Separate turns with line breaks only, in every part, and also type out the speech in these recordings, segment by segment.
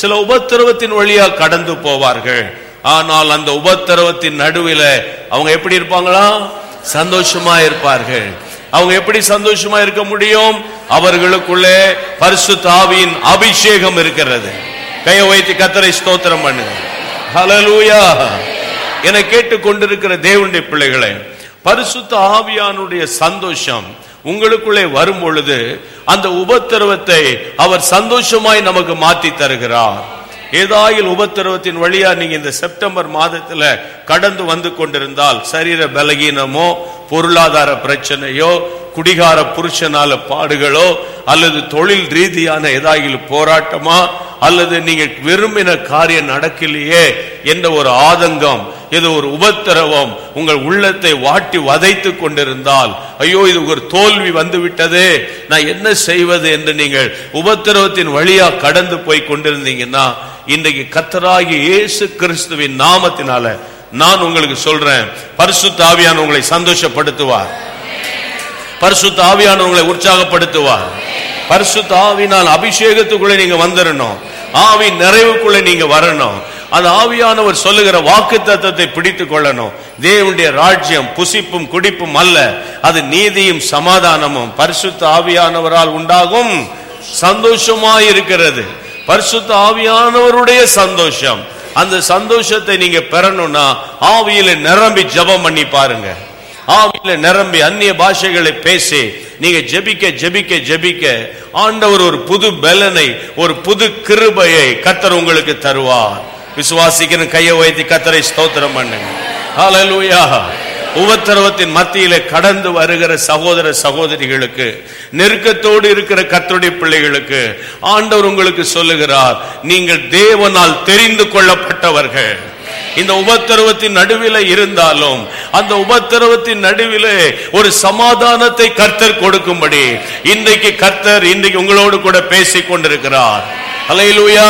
சில உபத்திரவத்தின் வழியா கடந்து போவார்கள் ஆனால் அந்த உபத்திரவத்தின் நடுவில் அவங்க எப்படி இருப்பாங்களா சந்தோஷமா இருப்பார்கள் அவங்க எப்படி சந்தோஷமா இருக்க முடியும் அவர்களுக்குள்ளே பரிசுத்த ஆவியின் அபிஷேகம் இருக்கிறது கையை வைத்து கத்தரை ஸ்தோத்திரம் பண்ணுங்க ஹalleluya என கேட்டுக் கொண்டிருக்கிற தேவனுடைய பிள்ளைகளே பரிசுத்த ஆவியானுடைய சந்தோஷம் உங்களுக்குள்ளே வரும் பொழுது அந்த உபத்திரவத்தை அவர் சந்தோஷமாய் நமக்கு மாற்றி தருகிறார் ஏதாயில் உபத்திரவத்தின் வழியா நீங்க இந்த செப்டம்பர் மாதத்துல கடந்து வந்து கொண்டிருந்தால் சரீர பலகீனமோ பொருளாதார பிரச்சனையோ குடிகார புருஷனால பாடுகளோ அல்லது தொழில் ரீதியான ஏதாயில் போராட்டமா அல்லது நீங்க விரும்பின காரியம் நடக்கலையே என்ற ஒரு ஆதங்கம் இது ஒரு உபத்திரவம் உங்கள் உள்ளத்தை வாட்டி வதைத்து கொண்டிருந்தால் ஐயோ இது ஒரு தோல்வி வந்து விட்டதே நான் என்ன செய்வது என்று நீங்கள் உபத்திரவத்தின் வழியா கடந்து போய் கொண்டிருந்தீங்கன்னா இன்றைக்கு கத்தராகி இயேசு கிறிஸ்துவின் நாமத்தினால நான் உங்களுக்கு சொல்றேன் பரிசுத்த ஆவியான உங்களை சந்தோஷப்படுத்துவார் பரிசுத்த ஆவியான உங்களை உற்சாகப்படுத்துவார் பரிசுத்த ஆவினால் அபிஷேகத்துக்குள்ளே நீங்க வந்துடணும் ஆவி நிறைவுக்குள்ளே நீங்க வரணும் அந்த ஆவியானவர் சொல்லுகிற வாக்கு தத்தத்தை பிடித்துக் கொள்ளணும் தேவனுடைய ராஜ்யம் புசிப்பும் குடிப்பும் அல்ல அது நீதியும் சமாதானமும் பரிசுத்த ஆவியானவரால் உண்டாகும் சந்தோஷமாய் இருக்கிறது பரிசுத்த ஆவியானவருடைய சந்தோஷம் அந்த சந்தோஷத்தை நீங்க பெறணும்னா ஆவியில நிரம்பி ஜெபம் பண்ணி பாருங்க ஆவியில நிரம்பி அந்நிய பாஷைகளை பேசி நீங்க ஜெபிக்க ஜெபிக்க ஜெபிக்க ஆண்டவர் ஒரு புது பலனை ஒரு புது கிருபையை கத்தர் உங்களுக்கு தருவார் விசுவாசிக்கிற கையை வைத்து கத்தரை ஸ்தோத்திரம் பண்ணுங்க ஹalleluya உபத்திரவத்தின் மத்தியிலே கடந்து வருகிற சகோதர சகோதரிகளுக்கு நெருக்கத்தோடு இருக்கிற கத்தருடைய பிள்ளைகளுக்கு ஆண்டவர் உங்களுக்கு சொல்லுகிறார் நீங்கள் தேவனால் தெரிந்து கொள்ளப்பட்டவர்கள் இந்த உபத்திரவத்தின் நடுவிலே இருந்தாலும் அந்த உபத்திரவத்தின் நடுவிலே ஒரு சமாதானத்தை கர்த்தர் கொடுக்கும்படி இன்றைக்கு கர்த்தர் இன்றைக்கு உங்களோடு கூட பேசிக் கொண்டிருக்கிறார் ஹalleluya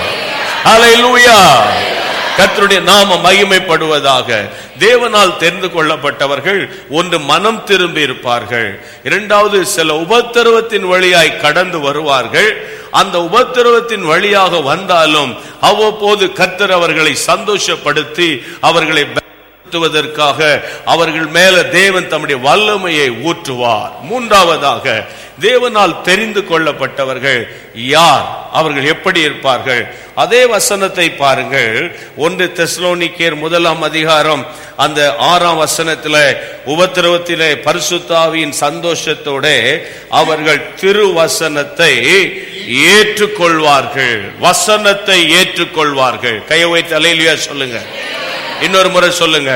ஹalleluya கர்த்தருடைய நாம மகிமைப்படுவதாக தேவனால் தெரிந்து கொள்ளப்பட்டவர்கள் ஒன்று மனம் திரும்பி இருப்பார்கள் இரண்டாவது சில உபத்திரவத்தின் வழியாய் கடந்து வருவார்கள் அந்த உபத்திரவத்தின் வழியாக வந்தாலும் அவ்வப்போது கர்த்தர் அவர்களை சந்தோஷப்படுத்தி அவர்களை பலப்படுத்துவதற்காக அவர்கள் மேல தேவன் தம்முடைய வல்லமையை ஊற்றுவார் மூன்றாவதாக தேவனால் தெரிந்து கொள்ளப்பட்டவர்கள் யார் அவர்கள் எப்படி இருப்பார்கள் அதே வசனத்தை பாருங்கள் ஒன்று தெஸ்லோனிக்கேர் முதலாம் அதிகாரம் அந்த ஆறாம் வசனத்தில உபத்திரவத்திலே பரிசுத்தாவியின் சந்தோஷத்தோட அவர்கள் திருவசனத்தை ஏற்றுக்கொள்வார்கள் வசனத்தை ஏற்றுக்கொள்வார்கள் கையை வைத்து அலையிலியா சொல்லுங்க இன்னொரு முறை சொல்லுங்க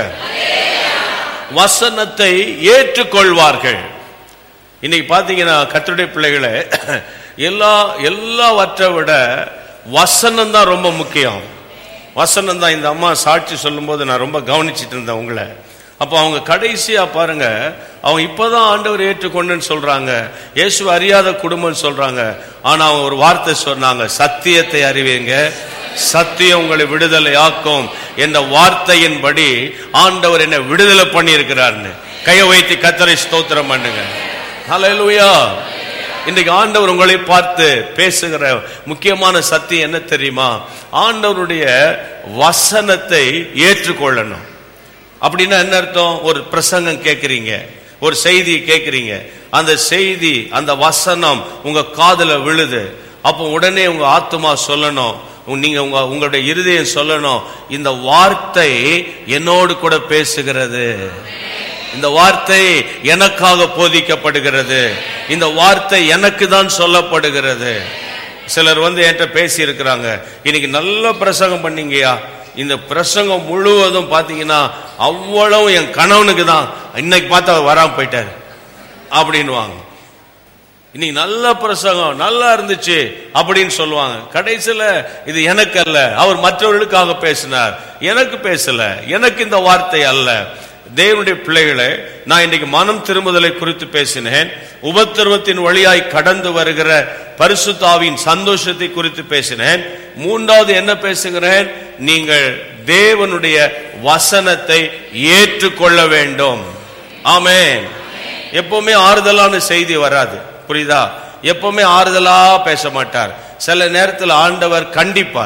வசனத்தை ஏற்றுக்கொள்வார்கள் இன்னைக்கு பாத்தீங்கன்னா கத்தருடைய பிள்ளைகளை எல்லா எல்லாவற்றை விட வசனம் தான் ரொம்ப முக்கியம் வசனம் தான் இந்த அம்மா சாட்சி சொல்லும்போது நான் ரொம்ப கவனிச்சிட்டு இருந்தேன் உங்களை அப்போ அவங்க கடைசியா பாருங்க அவங்க இப்பதான் ஆண்டவர் ஏற்றுக்கொண்டுன்னு சொல்றாங்க இயேசு அறியாத குடும்பம்னு சொல்றாங்க ஆனா அவங்க ஒரு வார்த்தை சொன்னாங்க சத்தியத்தை அறிவீங்க சத்தியம் உங்களை விடுதலை ஆக்கும் என்ற வார்த்தையின்படி ஆண்டவர் என்ன விடுதலை பண்ணி இருக்கிறார்னு கையை வைத்து கத்தரை ஸ்தோத்திரம் பண்ணுங்க ஹalleluya இன்றைக்கு ஆண்டவர் உங்களை பார்த்து பேசுகிற முக்கியமான சத்தியம் என்ன தெரியுமா ஆண்டவருடைய வசனத்தை ஏற்றுக்கொள்ளணும் அப்படின்னா என்ன அர்த்தம் ஒரு பிரசங்கம் கேட்கிறீங்க ஒரு செய்தி கேட்கிறீங்க அந்த செய்தி அந்த வசனம் உங்க காதுல விழுது அப்போ உடனே உங்க ஆத்மா சொல்லணும் உங்க- நீங்க உங்க உங்களுடைய இருதயம் சொல்லணும் இந்த வார்த்தை என்னோடு கூட பேசுகிறது இந்த வார்த்தை எனக்காக போதிக்கப்படுகிறது இந்த வார்த்தை எனக்கு தான் சொல்லப்படுகிறது சிலர் வந்து என்கிட்ட பேசி இருக்கிறாங்க இன்னைக்கு நல்ல பிரசங்கம் பண்ணீங்கயா இந்த பிரசங்கம் முழுவதும் பாத்தீங்கன்னா அவ்வளவு என் கணவனுக்கு தான் இன்னைக்கு பார்த்தா அவர் வராம போயிட்டாரு அப்படின்னுவாங்க இன்னைக்கு நல்ல பிரசங்கம் நல்லா இருந்துச்சு அப்படின்னு சொல்லுவாங்க கடைசியில இது எனக்கு அல்ல அவர் மற்றவர்களுக்காக பேசினார் எனக்கு பேசல எனக்கு இந்த வார்த்தை அல்ல தேவனுடைய பிள்ளைகளை நான் இன்னைக்கு மனம் திரும்புதலை குறித்து பேசினேன் உபத்திரவத்தின் வழியாய் கடந்து வருகிற பரிசுத்தாவின் சந்தோஷத்தை குறித்து பேசினேன் மூன்றாவது என்ன பேசுகிறேன் நீங்கள் தேவனுடைய வசனத்தை ஏற்றுக்கொள்ள வேண்டும் ஆமென் எப்பவுமே ஆறுதலான செய்தி வராது புரியுதா எப்பவுமே ஆறுதலா பேச மாட்டார் சில நேரத்தில் ஆண்டவர் கண்டிப்பார்